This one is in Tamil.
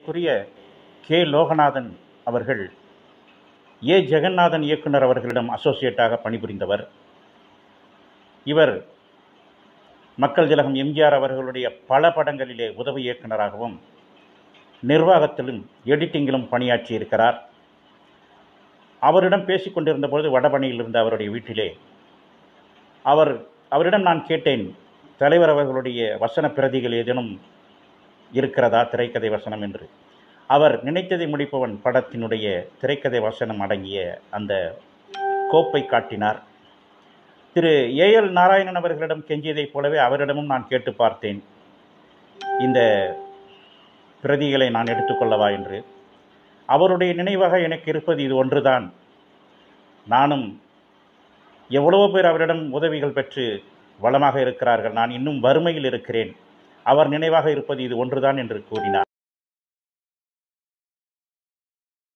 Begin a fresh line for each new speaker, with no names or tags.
மரியாதைக்குரிய கே லோகநாதன் அவர்கள் ஏ ஜெகநாதன் இயக்குனர் அவர்களிடம் அசோசியேட்டாக பணிபுரிந்தவர் இவர் மக்கள் திலகம் எம்ஜிஆர் அவர்களுடைய பல படங்களிலே உதவி இயக்குனராகவும் நிர்வாகத்திலும் எடிட்டிங்கிலும் பணியாற்றி இருக்கிறார் அவரிடம் பேசிக் கொண்டிருந்த பொழுது வடபணியில் இருந்த அவருடைய வீட்டிலே அவர் அவரிடம் நான் கேட்டேன் தலைவர் அவர்களுடைய வசன பிரதிகள் ஏதேனும் இருக்கிறதா திரைக்கதை வசனம் என்று அவர் நினைத்ததை முடிப்பவன் படத்தினுடைய திரைக்கதை வசனம் அடங்கிய அந்த கோப்பை காட்டினார் திரு ஏஎல் நாராயணன் அவர்களிடம் கெஞ்சியதைப் போலவே அவரிடமும் நான் கேட்டு பார்த்தேன் இந்த பிரதிகளை நான் எடுத்துக்கொள்ளவா என்று அவருடைய நினைவாக எனக்கு இருப்பது இது ஒன்றுதான் நானும் எவ்வளவோ பேர் அவரிடம் உதவிகள் பெற்று வளமாக இருக்கிறார்கள் நான் இன்னும் வறுமையில் இருக்கிறேன் அவர் நினைவாக இருப்பது இது ஒன்றுதான் என்று கூறினார்